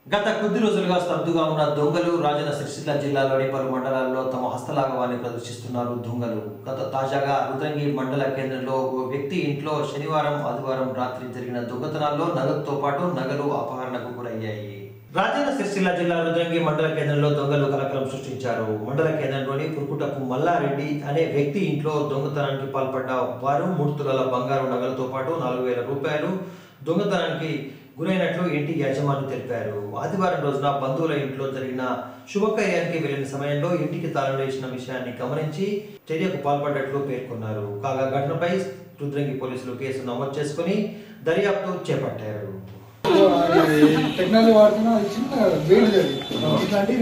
గత కొద్ది రోజులుగా స్తబ్దుగా ఉన్న దొంగలు రాజన్న సిరిసిల్ల జిల్లాలోని పలు మండలాల్లో తమ హస్తలాఘవాన్ని ప్రదర్శిస్తున్నారు దొంగలు గత తాజాగా రుద్రంగి మండల కేంద్రంలో ఓ వ్యక్తి ఇంట్లో శనివారం ఆదివారం రాత్రి జరిగిన దొంగతనాల్లో నగదుతో పాటు నగలు అపహరణకు గురయ్యాయి రాజన్న సిరిసిల్ల జిల్లా రుద్రంగి మండల కేంద్రంలో దొంగలు కలకలం సృష్టించారు మండల కేంద్రంలోని పురుకుటపు మల్లారెడ్డి అనే వ్యక్తి ఇంట్లో దొంగతనానికి పాల్పడ్డ వారు మూడు తులాల బంగారు నగలతో పాటు నాలుగు వేల రూపాయలు దొంగతనానికి గురైనట్లు ఇంటి యాజమాని తెలిపారు ఆదివారం రోజున బంధువుల ఇంట్లో జరిగిన శుభకార్యానికి వెళ్లిన సమయంలో ఇంటికి తాళం వేసిన విషయాన్ని గమనించి చర్యకు పాల్పడ్డట్లు పేర్కొన్నారు కాగా ఘటనపై రుద్రంగి పోలీసులు కేసు నమోదు చేసుకుని దర్యాప్తు చేపట్టారు టెక్నాలజీ వాడుతున్నా అది చిన్న వేడి అది ఇట్లాంటి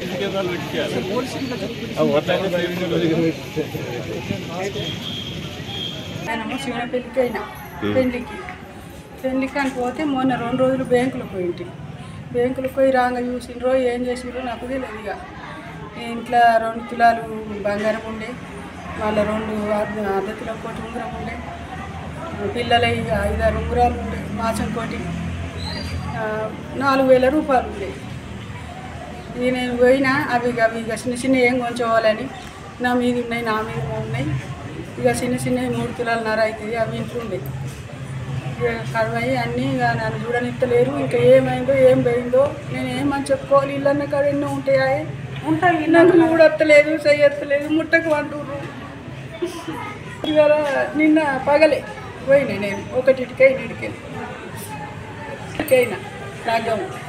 ఆయనము శివన పెళ్ళికి అయినా పెళ్ళికి పెళ్ళికి అని పోతే మొన్న రెండు రోజులు బ్యాంకులో పోయింటి బ్యాంకులో పోయి రాంగ చూసిండ్రో ఏం చేసిండ్రో నాకు తెలియదు ఇక ఇంట్లో రెండు తులాలు బంగారం ఉండే వాళ్ళ రెండు అర్ధ అర్ధ తుల కోటి ఉంగరం ఉండే పిల్లల ఇక ఐదారు ఉంగరాలు ఉండే మాసం కోటి ఆ, నాలుగు వేల రూపాయలు ఉండే ఇక నేను పోయినా అవి ఇక అవి ఇక చిన్న చిన్న ఏం కొంచెవాలని నా మీద ఉన్నాయి నా మీద ఉన్నాయి ఇక చిన్న చిన్న మూడు తులాలు నర అవుతుంది అవి ఇంట్లో ఉన్నాయి ఇక కడవయి అన్నీ ఇక నన్ను చూడనిత్తలేరు ఇంకా ఏమైందో ఏం పోయిందో నేను ఏమని చెప్పుకోవాలి ఇల్లన్న కాడ ఎన్నో ఉంటాయా ఉంటాయి నాకు చూడత్తలేదు చెయ్యత్తలేదు ముట్టకు అంటుర్రు ఇవాళ నిన్న పగలే పోయినా నేను ఒకటిటికై నీటికెళ్ళి అయినా రాగం